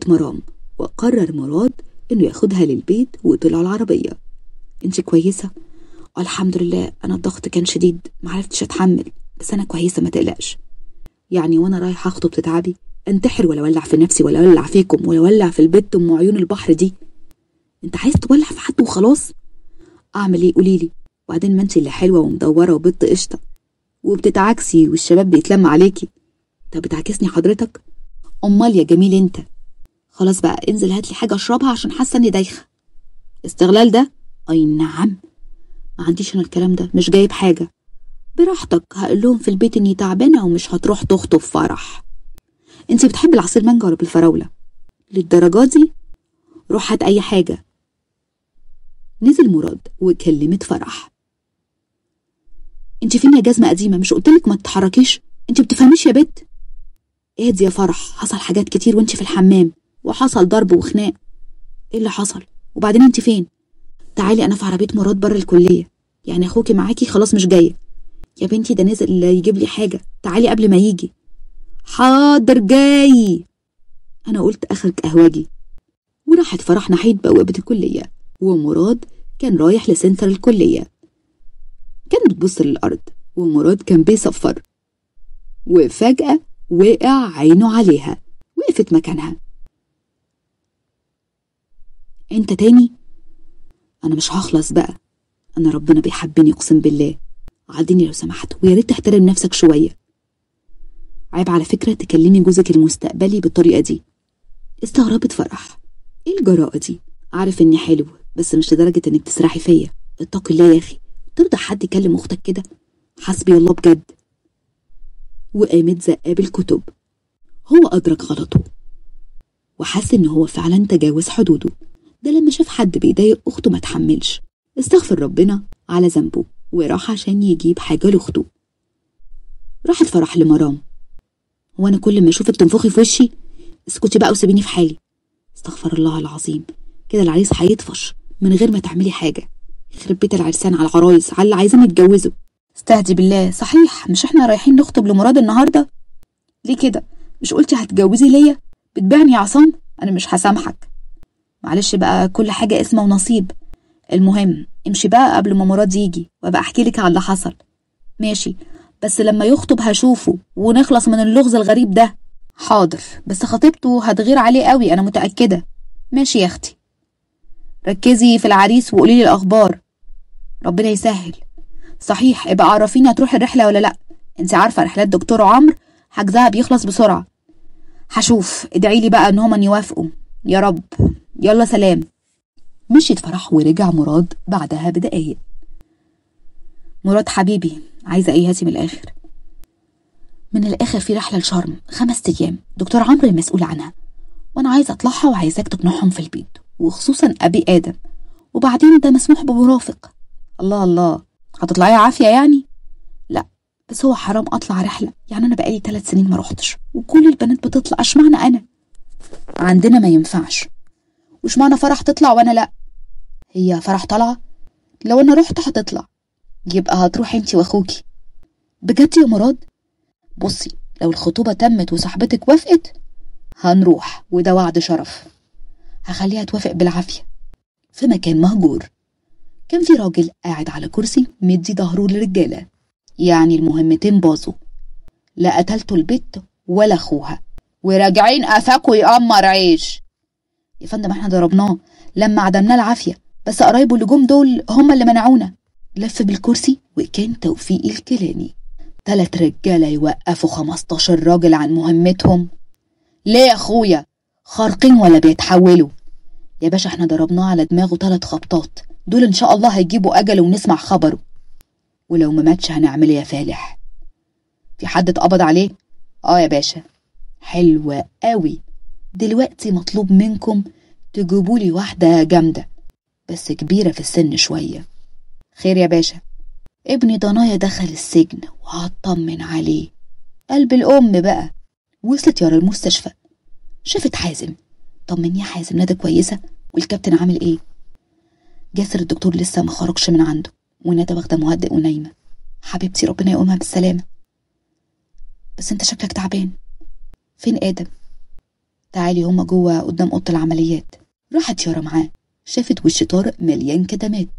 بيت مرام وقرر مراد إنه ياخدها للبيت وطلع العربية انت كويسة؟ آه، الحمد لله أنا الضغط كان شديد معرفتش أتحمل بس أنا كويسة ما تقلقش يعني وأنا رايحة أخطب تتعبي انتحر ولا ولع في نفسي ولا ولع فيكم ولا ولع في البت أم عيون البحر دي انت عايز تولع في حد وخلاص اعمل ايه قوليلي وبعدين ما انت اللي حلوه ومدوره وبت قشطه وبتتعكسي والشباب بيتلم عليكي طب بتعكسني حضرتك امال يا جميل انت خلاص بقى انزل هات لي حاجه اشربها عشان حاسه اني دايخه استغلال ده اي نعم ما عنديش انا الكلام ده مش جايب حاجه براحتك هقول لهم في البيت اني تعبانه ومش هتروح تخطب فرح انت بتحب العصير مانجا ولا بالفراوله للدرجه دي روح هات اي حاجه نزل مراد وكلمت فرح انت فين يا جزمه قديمه مش قلتلك ما تتحركيش انت بتفهميش يا بت اهدي يا فرح حصل حاجات كتير وانت في الحمام وحصل ضرب وخناق ايه اللي حصل وبعدين انت فين تعالي انا في عربيه مراد بره الكليه يعني اخوكي معاكي خلاص مش جايه يا بنتي ده نزل يجيب لي حاجه تعالي قبل ما يجي حاضر جاي انا قلت اخرك قهوجي وراحت فرح ناحيه بوابه الكليه ومراد كان رايح لسنتر الكليه كانت بتبص للارض ومراد كان بيصفر وفجاه وقع عينه عليها وقفت مكانها انت تاني انا مش هخلص بقى انا ربنا بيحبني اقسم بالله عديني لو سمحت ويا ريت تحترم نفسك شويه عيب على فكره تكلمي جوزك المستقبلي بالطريقه دي استغربت فرح ايه الجراءه دي عارف اني حلو بس مش لدرجه انك تسرحي فيا اتقي الله يا اخي ترضى حد يكلم اختك كده حسبي الله بجد وقامت زقاه بالكتب هو ادرك غلطه وحس ان هو فعلا تجاوز حدوده ده لما شاف حد بيضايق اخته ما تحملش استغفر ربنا على ذنبه وراح عشان يجيب حاجه لاخته راحت فرح لمرام هو انا كل ما اشوفك تنفخي في وشي اسكتي بقى وسيبيني في حالي استغفر الله العظيم كده العريس هيطفش من غير ما تعملي حاجه يخرب بيت العرسان على العرايس على اللي عايزين يتجوزوا استهدي بالله صحيح مش احنا رايحين نخطب لمراد النهارده ليه كده مش قلتي هتتجوزي ليا بتبيعني يا عصام انا مش هسامحك معلش بقى كل حاجه اسمه ونصيب المهم امشي بقى قبل ما مراد يجي وابقى احكي لك على اللي حصل ماشي بس لما يخطب هشوفه ونخلص من اللغز الغريب ده حاضر بس خطيبته هتغير عليه قوي انا متاكده ماشي يا اختي ركزي في العريس وقولي لي الاخبار ربنا يسهل صحيح ابقى عرفيني هتروحي الرحله ولا لا انت عارفه رحلات دكتور عمرو حجزها بيخلص بسرعه هشوف ادعي لي بقى ان هما يوافقوا يا رب يلا سلام مشيت فرح ورجع مراد بعدها بدقايق مراد حبيبي عايزه ايه هاتي من الاخر من الاخر في رحله لشرم خمس ايام دكتور عمرو المسؤول عنها وانا عايزه اطلعها وعايزاك تقنعهم في البيت وخصوصا ابي ادم وبعدين ده مسموح بمرافق الله الله هتطلعي عافيه يعني لا بس هو حرام اطلع رحله يعني انا بقالي ثلاث سنين ما روحتش وكل البنات بتطلع اشمعنى انا عندنا ما ينفعش واشمعنى فرح تطلع وانا لا هي فرح طالعه لو انا رحت هتطلع يبقى هتروح انتي واخوكي بجد يا مراد بصي لو الخطوبه تمت وصاحبتك وافقت هنروح وده وعد شرف هخليها توافق بالعافيه في مكان مهجور كان في راجل قاعد على كرسي مدي ظهره للرجاله يعني المهمتين باظوا لا قتلتوا البت ولا اخوها وراجعين قفاكوا يقمر عيش يا فندم احنا ضربناه لما عدمناه العافيه بس قرايبه اللي جم دول هم اللي منعونا لف بالكرسي وكان توفيق الكيلاني تلات رجالة يوقفوا خمستاشر راجل عن مهمتهم ليه يا اخويا خارقين ولا بيتحولوا يا باشا احنا ضربناه على دماغه تلات خبطات دول ان شاء الله هيجيبوا اجله ونسمع خبره ولو ما ماتش هنعمل ايه يا فالح في حد اتقبض عليه اه يا باشا حلوة قوي دلوقتي مطلوب منكم تجيبولي واحدة جامدة بس كبيرة في السن شوية خير يا باشا ابني ضنايا دخل السجن وهطمن عليه قلب الأم بقى وصلت يارا المستشفى شافت حازم طمني يا حازم ندى كويسة والكابتن عامل ايه جاسر الدكتور لسه ما خرجش من عنده وندى واخدة مهدئ ونايمة حبيبتي ربنا يقومها بالسلامة بس انت شكلك تعبان فين آدم تعالي هما جوه قدام اوضه العمليات راحت يارا معاه شافت وش طارق مليان كدمات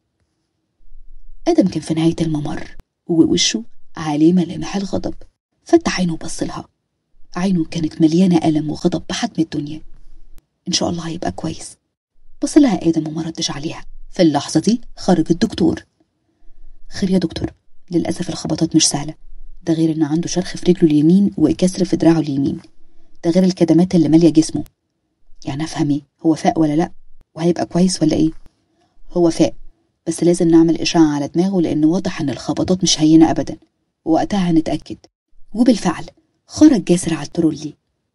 ادم كان في نهايه الممر ووشه عليه ملامح الغضب فتح عينه وبص لها عينه كانت مليانه الم وغضب بحجم الدنيا ان شاء الله هيبقى كويس بص لها ادم وما ردش عليها في اللحظه دي خرج الدكتور خير يا دكتور للاسف الخبطات مش سهله ده غير ان عنده شرخ في رجله اليمين وكسر في دراعه اليمين ده غير الكدمات اللي ماليه جسمه يعني افهم ايه هو فاق ولا لا وهيبقى كويس ولا ايه هو فاق بس لازم نعمل اشعه على دماغه لان واضح ان الخبطات مش هينه ابدا ووقتها هنتاكد وبالفعل خرج جاسر على الترولي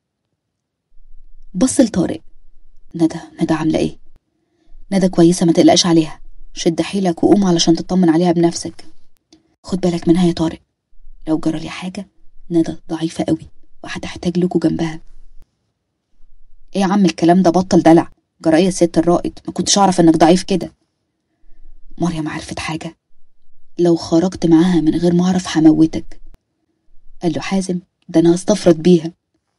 بص لطارق ندى ندى عامله ايه ندى كويسه ما تقلقش عليها شد حيلك وقوم علشان تطمن عليها بنفسك خد بالك منها يا طارق لو جرى لي حاجه ندى ضعيفه قوي وهتحتاج لكوا جنبها ايه يا عم الكلام ده بطل دلع جرايه ست الرائد ما كنتش اعرف انك ضعيف كده مريم عرفت حاجه لو خرجت معاها من غير ما اعرف هموتك قال له حازم ده انا هستفرد بيها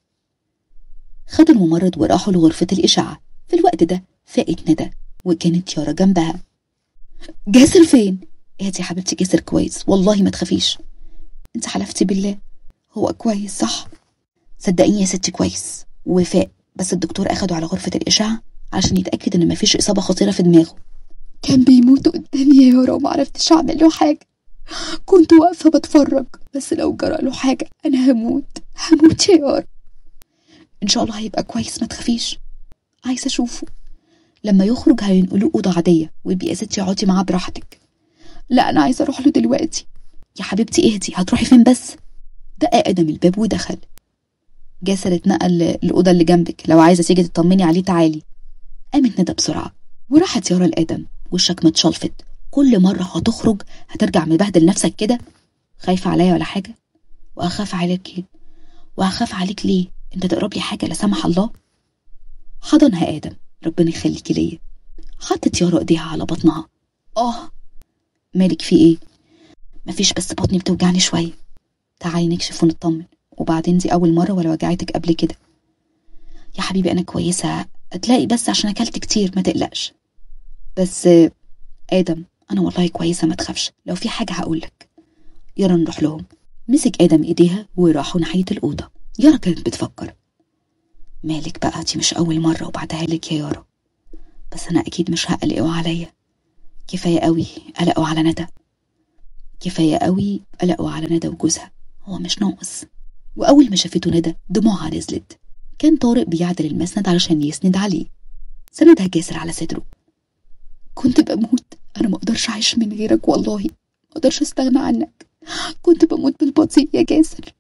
خد الممرض وراحوا لغرفة الإشعة في الوقت ده فاقت ندى وكانت يارا جنبها جاسر فين؟ اهدي يا حبيبتي جاسر كويس والله ما تخافيش انت حلفتي بالله هو كويس صح؟ صدقيني يا ستي كويس وفاق بس الدكتور أخده على غرفة الإشعة عشان يتأكد إن مفيش إصابة خطيرة في دماغه كان بيموت قدامي يا يارا ومعرفتش أعمل له حاجة كنت واقفة بتفرج بس لو جرى له حاجة أنا هموت هموت يا يارا إن شاء الله هيبقى كويس ما تخافيش عايزة أشوفه لما يخرج هينقلوه أوضة عادية ويبقى يا ستي اقعدي معاه براحتك لا أنا عايزة أروح له دلوقتي يا حبيبتي اهدي هتروحي فين بس دق آدم الباب ودخل جاسر اتنقل الأوضة اللي جنبك لو عايزة تيجي تطمني عليه تعالي قامت ندى بسرعة وراحت يارا لآدم وشك متشلفت كل مرة هتخرج هترجع مبهدل نفسك كده خايفة عليا ولا حاجة وأخاف عليك وأخاف عليك ليه انت تقرب لي حاجة لا سمح الله حضنها آدم ربنا يخليكي ليا حطت يارا ايديها على بطنها اه مالك في ايه مفيش بس بطني بتوجعني شوية تعالي نكشف ونطمن وبعدين دي أول مرة ولا وجعتك قبل كده يا حبيبي أنا كويسة هتلاقي بس عشان أكلت كتير ما تقلقش بس آدم أنا والله كويسة ما تخافش لو في حاجة هقولك يارا نروح لهم مسك آدم إيديها وراحوا ناحية الأوضة يارا كانت بتفكر مالك بقى دي مش أول مرة وبعدها لك يا يارا بس أنا أكيد مش هقلقوا عليا كفاية قوي قلقوا على ندى كفاية قوي قلقوا على ندى وجوزها هو مش ناقص وأول ما شافته ندى دموعها نزلت كان طارق بيعدل المسند علشان يسند عليه سندها جاسر على صدره كنت بموت أنا ما أقدرش أعيش من غيرك والله ما أقدرش أستغنى عنك كنت بموت بالبطيء يا جاسر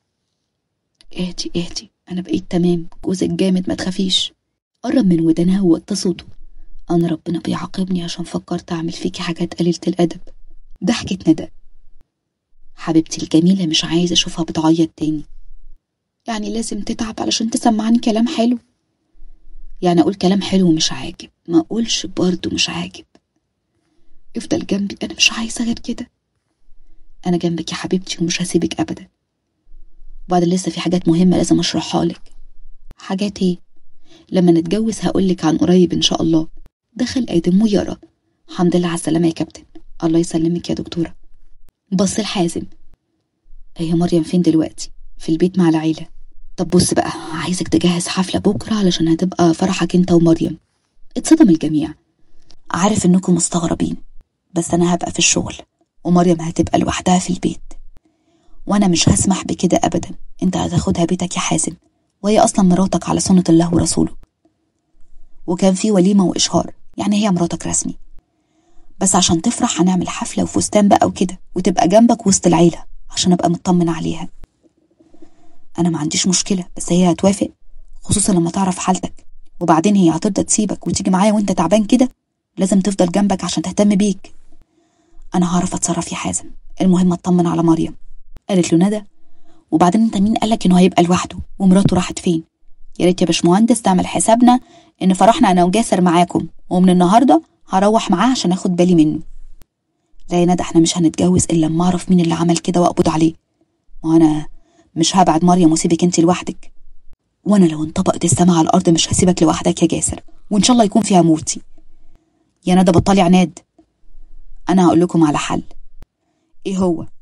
اهدي اهدي أنا بقيت تمام جوزك جامد ما تخافيش قرب من ودانها ووطى صوته أنا ربنا بيعاقبني عشان فكرت أعمل فيكي حاجات قليلة الأدب ضحكت ندى حبيبتي الجميلة مش عايزة أشوفها بتعيط تاني يعني لازم تتعب علشان تسمعني كلام حلو يعني أقول كلام حلو مش عاجب ما أقولش برضه مش عاجب افضل جنبي أنا مش عايزة غير كده أنا جنبك يا حبيبتي ومش هسيبك أبدا وبعدين لسه في حاجات مهمة لازم أشرحها لك حاجات إيه؟ لما نتجوز هقولك عن قريب إن شاء الله دخل آدم ويارا الحمد لله على السلامة يا كابتن الله يسلمك يا دكتورة بص الحازم هي مريم فين دلوقتي في البيت مع العيلة طب بص بقى عايزك تجهز حفلة بكرة علشان هتبقى فرحك انت ومريم اتصدم الجميع عارف انكم مستغربين بس انا هبقى في الشغل ومريم هتبقى لوحدها في البيت وانا مش هسمح بكده ابدا انت هتاخدها بيتك يا حازم وهي اصلا مراتك على سنة الله ورسوله وكان في وليمة وإشهار يعني هي مراتك رسمي بس عشان تفرح هنعمل حفلة وفستان بقى وكده وتبقى جنبك وسط العيلة عشان أبقى مطمن عليها أنا ما عنديش مشكلة بس هي هتوافق خصوصا لما تعرف حالتك وبعدين هي هترضى تسيبك وتيجي معايا وانت تعبان كده لازم تفضل جنبك عشان تهتم بيك أنا هعرف أتصرف يا حازم المهم أطمن على مريم قالت له ندى وبعدين انت مين قالك انه هيبقى لوحده ومراته راحت فين يا ريت يا باشمهندس تعمل حسابنا ان فرحنا انا وجاسر معاكم ومن النهارده هروح معاه عشان اخد بالي منه لا يا ندى احنا مش هنتجوز الا لما اعرف مين اللي عمل كده واقبض عليه ما انا مش هبعد مريم واسيبك انت لوحدك وانا لو انطبقت السما على الارض مش هسيبك لوحدك يا جاسر وان شاء الله يكون فيها موتي يا ندى بطلي عناد انا هقول لكم على حل ايه هو